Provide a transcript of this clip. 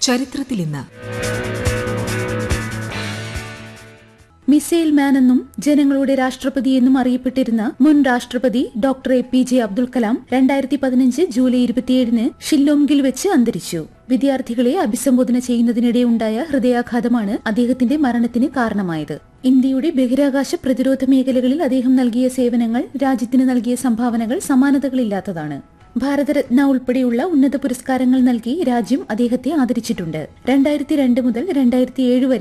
ചരിത്രത്തിൽ ഇന്ന് മിസൈൽ മാൻ എന്നും ജനങ്ങളുടെ രാഷ്ട്രപതി എന്നും അറിയപ്പെട്ടിരുന്ന മുൻ രാഷ്ട്രപതി doctor A P J Abdul Kalam രണ്ടായിരത്തി പതിനഞ്ച് ജൂലൈ ഇരുപത്തിയേഴിന് ഷില്ലോംഗിൽ വെച്ച് അന്തരിച്ചു വിദ്യാർത്ഥികളെ അഭിസംബോധന ചെയ്യുന്നതിനിടെ ഉണ്ടായ ഹൃദയാഘാതമാണ് അദ്ദേഹത്തിന്റെ മരണത്തിന് കാരണമായത് ഇന്ത്യയുടെ ബഹിരാകാശ പ്രതിരോധ മേഖലകളിൽ അദ്ദേഹം നൽകിയ സേവനങ്ങൾ രാജ്യത്തിന് നൽകിയ സംഭാവനകൾ സമാനതകളില്ലാത്തതാണ് ഭാരതരത്ന ഉൾപ്പെടെയുള്ള ഉന്നത പുരസ്കാരങ്ങൾ നൽകി രാജ്യം അദ്ദേഹത്തെ ആദരിച്ചിട്ടുണ്ട് രണ്ടായിരത്തി രണ്ട് മുതൽ രണ്ടായിരത്തി ഏഴ് വരെ